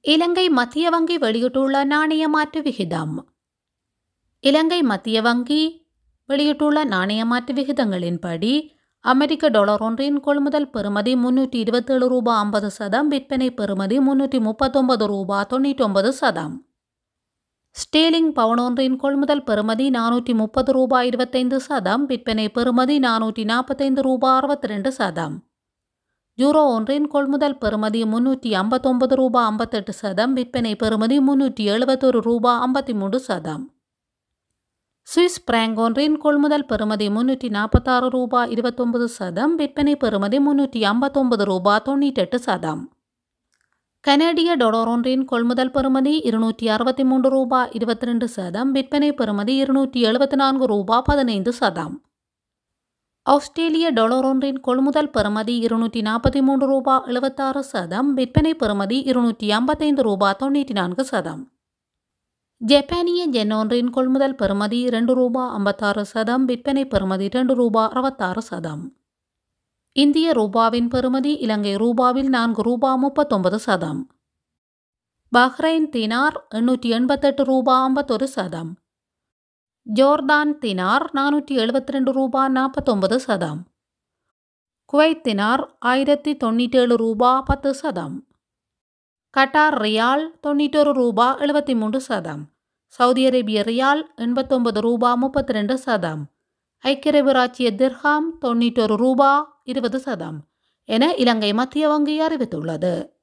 இலங்கை மத்திய வங்கி வெளியிட்டுள்ள நாணய மாற்று விகிதம் இலங்கை மத்திய வங்கி வெளியிட்டுள்ள நாணய மாற்று விகிதங்களின்படி அமெரிக்க டாலர் ஒன்றின் கொள்முதல் பெறுமதி முன்னூற்றி இருபத்தேழு ரூபா ஐம்பது சதம் விற்பனை பெறுமதி முன்னூற்றி முப்பத்தொன்பது ரூபா தொண்ணூற்றி ஒன்பது சதம் ஸ்டேலிங் பவுன் ஒன்றின் கொள்முதல் பெறுமதி நானூற்றி முப்பது ரூபா இருபத்தைந்து சதம் விற்பனை பெறுமதி நானூற்றி நாற்பத்தைந்து ரூபா அறுபத்தி ரெண்டு சதம் யூரோ ஒன்றின் கொள்முதல் பெறுமதி முன்னூற்றி ஐம்பத்தொன்பது ரூபா ஐம்பத்தெட்டு சதம் விற்பனை பெறுமதி முன்னூற்றி எழுபத்தொரு ரூபா ஐம்பத்தி மூன்று சதம் சுவிஸ் பிராங்க் ஒன்றின் கொள்முதல் பெறுமதி முன்னூற்றி நாற்பத்தாறு ரூபா இருபத்தொன்பது சதம் விற்பனை பெறுமதி முன்னூற்றி ஐம்பத்தொன்பது ரூபா தொண்ணூற்றெட்டு சதம் கனேடிய டொலர் ஒன்றின் கொள்முதல் பெறுமதி இருநூற்றி அறுபத்தி மூன்று ரூபா இருபத்தி ரெண்டு சதம் விற்பனை பெறுமதி இருநூற்றி எழுபத்தி நான்கு ரூபா பதினைந்து சதம் ஆஸ்திரேலிய டாலர் ஒன்றின் கொள்முதல் பெறுமதி இருநூற்றி நாற்பத்தி மூன்று ரூபா எழுபத்தாறு சதம் விற்பனை பெறுமதி இருநூற்றி ஐம்பத்தைந்து ரூபா தொண்ணூற்றி நான்கு சதம் ஜப்பானிய ஜென் ஒன்றின் கொள்முதல் பெறுமதி இரண்டு ரூபா ஐம்பத்தாறு சதம் விற்பனை பெறுமதி இரண்டு ரூபா அறுபத்தாறு சதம் இந்திய ரூபாவின் பெறுமதி இலங்கை ரூபாவில் நான்கு ரூபா முப்பத்தொன்பது சதம் பஹ்ரைன் தினார் எண்ணூற்றி எண்பத்தெட்டு ரூபா ஐம்பத்தொரு சதம் ஜோர்தான் தினார் நானூற்றி எழுபத்தி ரெண்டு ரூபா நாற்பத்தொன்பது சதம் குவைத் தினார் ஆயிரத்தி தொண்ணூற்றேழு ரூபா பத்து சதம் கட்டார் ரியால் தொண்ணூற்றொரு ரூபா எழுபத்தி மூன்று சதம் சவுதி அரேபிய ரியால் எண்பத்தொன்பது ரூபா முப்பத்தி ரெண்டு சதம் ஐக்கிய அரபு ராச்சிய திர்ஹாம் தொண்ணூற்றொரு ரூபா இருபது சதம் என இலங்கை மத்திய வங்கி அறிவித்துள்ளது